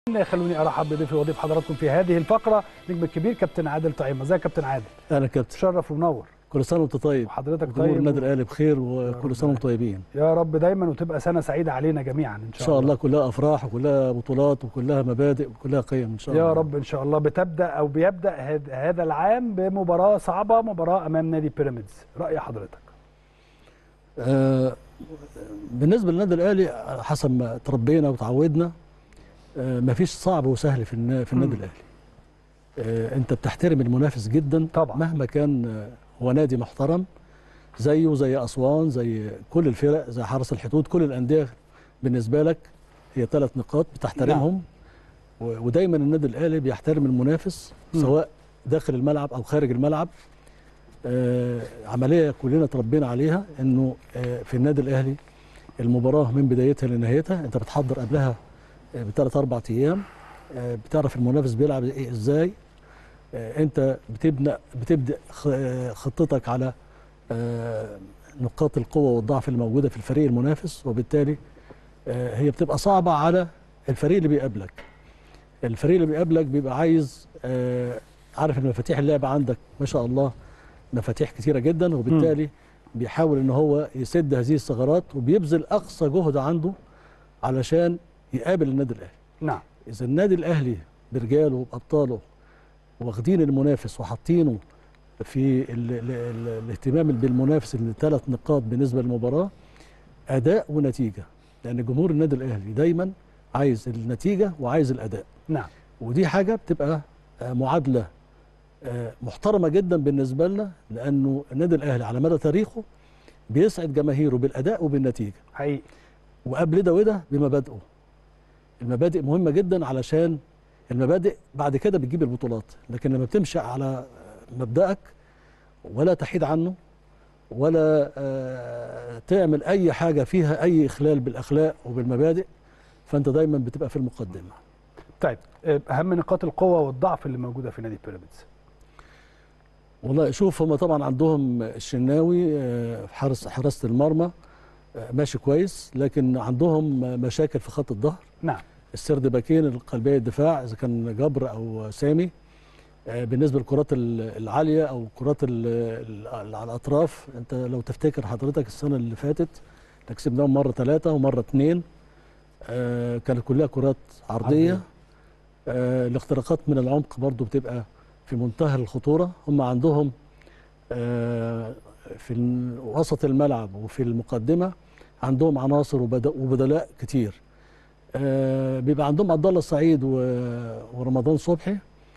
خلوني ارحب بضيفي وضيف حضراتكم في هذه الفقره نجم الكبير كابتن عادل طعيمه ازيك يا كابتن عادل اهلا كابتن تشرف ومنور كل سنه وانت طيب وحضرتك جمهور طيب النادي الاهلي بخير وكل سنه وانتم طيبين يا رب دايما وتبقى سنه سعيده علينا جميعا ان ان شاء, شاء الله كلها افراح وكلها بطولات وكلها مبادئ وكلها قيم ان شاء الله يا رب ان شاء الله بتبدا او بيبدا هاد- هذا العام بمباراه صعبه مباراه امام نادي بيراميدز راي حضرتك آه بالنسبه للنادي الاهلي حسب ما تربينا وتعودنا آه مفيش صعب وسهل في النا- في النادي مم. الاهلي آه انت بتحترم المنافس جدا طبعا. مهما كان آه، هو نادي محترم زيه زي اسوان زي كل الفرق زي حرس الحدود كل الانديه بالنسبه لك هي ثلاث نقاط بتحترمهم و- ودايما النادي الاهلي بيحترم المنافس مم. سواء داخل الملعب او خارج الملعب آه عمليه كلنا تربينا عليها انه آه في النادي الاهلي المباراه من بدايتها لنهايتها انت بتحضر قبلها آه بثلاث اربع ايام آه بتعرف المنافس بيلعب ايه ازاي آه انت بتبنى بتبدا خ- آه، خطتك على آه نقاط القوه والضعف الموجوده في الفريق المنافس وبالتالي آه هي بتبقى صعبه على الفريق اللي بيقابلك الفريق اللي بيقابلك بيبقى عايز آه عارف ان مفاتيح اللعب عندك ما شاء الله مفاتيح كتيره جدا وبالتالي بيحاول ان هو يسد هذه الثغرات وبيبذل اقصى جهد عنده علشان يقابل النادي الاهلي نعم اذا النادي الاهلي برجاله وبابطاله واخدين المنافس وحاطينه في ال ال ال الاهتمام بالمنافس الثلاث نقاط بالنسبه للمباراه اداء ونتيجه لان جمهور النادي الاهلي دايما عايز النتيجه وعايز الاداء نعم ودي حاجه بتبقى آه، معادله آه، محترمه جدا بالنسبه لنا لانه النادي الاهلي على مدى تاريخه بيسعد جماهيره بالاداء وبالنتيجه حقيقي وقبل ده وده بمبادئه المبادئ مهمه جدا علشان المبادئ بعد كده بتجيب البطولات لكن لما بتمشي على مبدأك ولا تحيد عنه ولا آه، تعمل اي حاجه فيها اي اخلال بالاخلاق وبالمبادئ فانت دايما بتبقى في المقدمه طيب آه، اهم نقاط القوه والضعف اللي موجوده في نادي بيراميدز والله شوف هم طبعا عندهم الشناوي آه، في حارس حراسه المرمى آه، ماشي كويس لكن عندهم مشاكل في خط الظهر نعم السرد باكين القلبيه الدفاع اذا كان جبر او سامي آه، بالنسبه للكرات ال- العاليه او الكرات ال- ال- على الاطراف انت لو تفتكر حضرتك السنه اللي فاتت إحنا كسبناهم مره ثلاثه ومره اثنين آه، كانت كلها كرات عرضيه عرضية. آه، الاختراقات من العمق برضو بتبقى في منتهى الخطوره هم عندهم آه، في ال- وسط الملعب وفي المقدمه عندهم عناصر وبد- وبدلاء كتير آه، بيبقى عندهم عبد الله السعيد و- ورمضان صبحي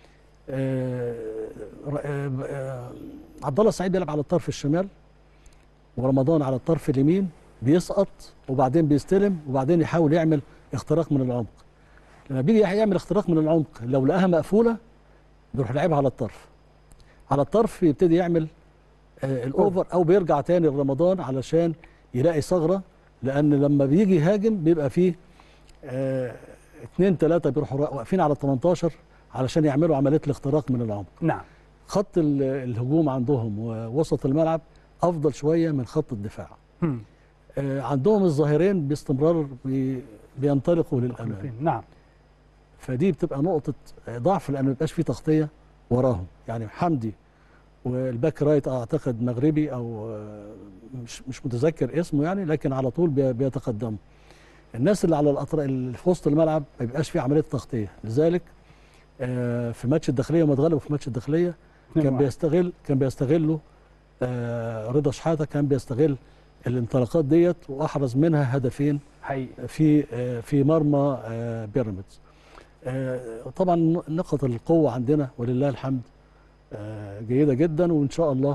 آه، ر- آه، آه، عبد الله السعيد بيلعب على الطرف الشمال ورمضان على الطرف اليمين بيسقط وبعدين بيستلم وبعدين يحاول يعمل اختراق من العمق لما بيجي يعمل اختراق من العمق لو لقاها مقفوله بيروح لعبها على الطرف على الطرف يبتدي يعمل آه الاوفر او بيرجع تاني لرمضان علشان يلاقي ثغره لان لما بيجي يهاجم بيبقى فيه آه اثنين ثلاثه بيروحوا واقفين على ال 18 علشان يعملوا عمليه الاختراق من العمق نعم خط ال- الهجوم عندهم ووسط الملعب افضل شويه من خط الدفاع هم. آه عندهم الظاهرين باستمرار بي بينطلقوا للامام مخلفين. نعم فدي بتبقى نقطة ضعف لأن ما بيبقاش في تغطية وراهم يعني حمدي والباك رايت أعتقد مغربي أو آه، مش مش متذكر اسمه يعني لكن على طول بي- بيتقدموا الناس اللي على الأطراف اللي في وسط الملعب ما بيبقاش في عملية تغطية لذلك آه، في ماتش الداخلية وما اتغلبوا في ماتش الداخلية اتنين كان واحد. بيستغل كان بيستغله آه، رضا شحاتة كان بيستغل الانطلاقات ديت وأحرز منها هدفين حقيقي في آه، في مرمى آه، بيراميدز آه، طبعا نقط القوة عندنا ولله الحمد آه، جيدة جدا وإن شاء الله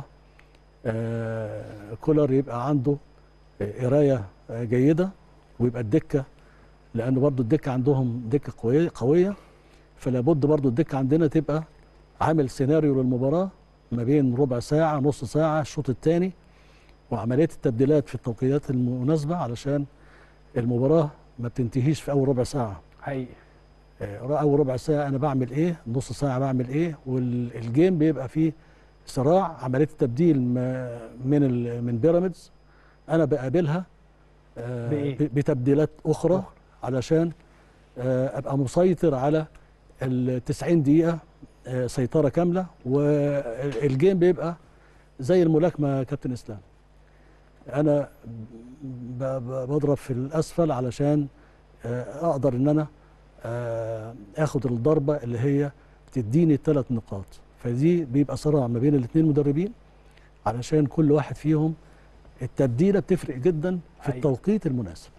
آه، كولر يبقى عنده آه، قراية آه، جيدة ويبقى الدكة لأنه برضو الدكة عندهم دكة قوية قوية فلا بد برضو الدكة عندنا تبقى عامل سيناريو للمباراة ما بين ربع ساعة نص ساعة الشوط الثاني وعملية التبديلات في التوقيتات المناسبة علشان المباراة ما بتنتهيش في أول ربع ساعة حقيقي آه، اول ربع ساعه انا بعمل ايه نص ساعه بعمل ايه والجيم بيبقى فيه صراع عمليه التبديل ما- من ال- من بيراميدز انا بقابلها آه، بإيه؟ ب- بتبديلات اخرى علشان آه، ابقى مسيطر على ال 90 دقيقه آه، سيطره كامله والجيم بيبقى زي الملاكمه يا كابتن اسلام انا ب- ب- بضرب في الاسفل علشان آه، اقدر ان انا آه، اخد الضربه اللي هي تديني الثلاث نقاط فدي بيبقى صراع ما بين الاثنين مدربين علشان كل واحد فيهم التبديله بتفرق جدا في حقيقي. التوقيت المناسب